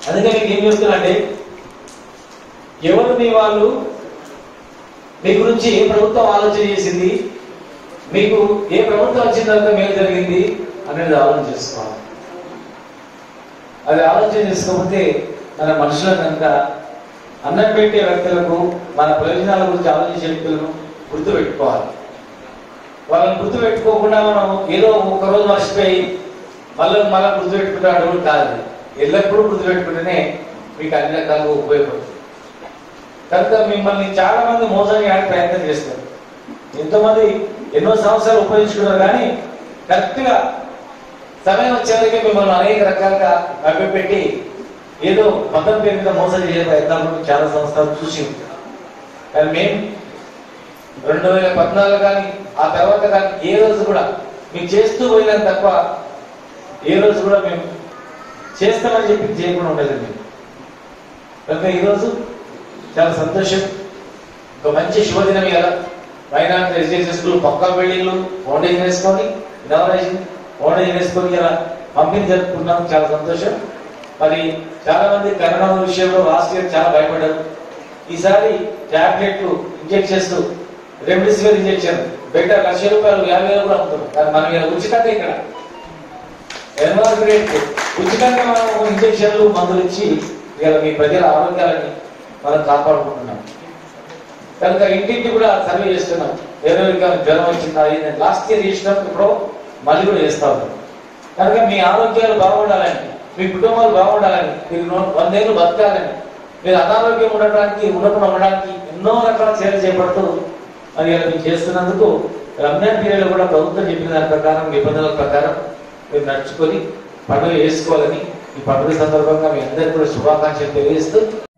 అందుకే మీకు ఏం చెప్తున్నా అంటే ఎవరు మీ వాళ్ళు మీ గురించి ఏ ప్రభుత్వం ఆలోచన చేసింది మీకు ఏ ప్రభుత్వం వచ్చిన తర్వాత మేలు జరిగింది అనేది ఆలోచన చేసుకోవాలి అది ఆలోచన చేసుకోకపోతే మన మనుషుల కనుక అన్నం పెట్టే వ్యక్తులకు మన ప్రయోజనాల గురించి ఆలోచించే వ్యక్తులను గుర్తుపెట్టుకోవాలి వాళ్ళని గుర్తుపెట్టుకోకుండా మనం ఏదో ఒక రోజు మర్చిపోయి మళ్ళీ మళ్ళీ గుర్తుపెట్టుకుంటాడు కూడా కాదు ఎల్లప్పుడూ గుర్తుపెట్టుకుంటేనే మీకు అన్ని రకాలుగా ఉపయోగపడుతుంది కనుక మిమ్మల్ని చాలా మంది మోసం చేయడానికి ప్రయత్నం చేస్తారు ఎంతోమంది ఎన్నో సంవత్సరాలు ఉపయోగించుకున్నారు కానీ కరెక్ట్గా సమయం వచ్చేవరకు మిమ్మల్ని అనేక రకాలుగా పెట్టి ఏదో మతం పేరు మీద మోసం చేసే ప్రయత్నాలు చాలా సంవత్సరాలు చూసి ఉంటాం కానీ మేము రెండు వేల పద్నాలుగు కానీ ఆ తర్వాత కానీ ఏ రోజు కూడా మేము చేస్తూ పోయినాం తప్ప ఏ రోజు కూడా మేము చేస్తామని చెప్పి చేయకుండా ఉండలేదు మేము కనుక ఈరోజు చాలా సంతోషం ఒక మంచి శుభదినం ఇవాళ మైనార్టీ రెసిడెన్షియల్ స్కూల్ పక్కా బిల్డింగ్లు ఫౌండేషన్ వేసుకొని ఇనావరేషన్ ఫౌండేషన్ వేసుకొని ఇలా పంపిణీ జరుపుకున్నాం చాలా సంతోషం మరి చాలా మంది కరోనా విషయంలో లాస్ట్ ఇయర్ చాలా భయపడ్డారు ఈసారి టాబ్లెట్లు ఇంజెక్షన్స్ రెమ్డెసివిర్ ఇంజెక్షన్ బయట లక్ష రూపాయలు యాభై వేలు కూడా అమ్ముతున్నారు కానీ మనం ఇలా ఉచితంగా ఇక్కడ ఎన్ఆర్ రేట్ ఉచితంగా మనం ఇంజెక్షన్లు మందులు ఇచ్చి ఇలా మీ ప్రజల ఆరోగ్యాలని మనం కాపాడుకుంటున్నాం కనుక ఇంటింటి కూడా సర్వే చేస్తున్నాం ఎవరెవరికి జ్వరం వచ్చిందా ఇది లాస్ట్ ఇయర్ చేసినప్పుడు ఇప్పుడు మళ్ళీ కూడా చేస్తా ఉన్నాం కనుక మీ ఆరోగ్యాలు బాగుండాలని మీ కుటుంబాలు బాగుండాలని మీరు నూ- వందేళ్ళు బతకాలని మీరు అనారోగ్యం ఉండడానికి ఉండకుండా ఉండడానికి ఎన్నో రకాల చర్యలు చేపడుతూ మరి ఇలా మీరు చేస్తున్నందుకు రంజాన్ పీరియడ్ కూడా ప్రభుత్వం చెప్పిన దాని ప్రకారం నిబంధనల ప్రకారం మీరు నడుచుకొని పండుగ చేసుకోవాలని ఈ పండుగ సందర్భంగా మీ అందరికీ కూడా శుభాకాంక్షలు తెలియజేస్తూ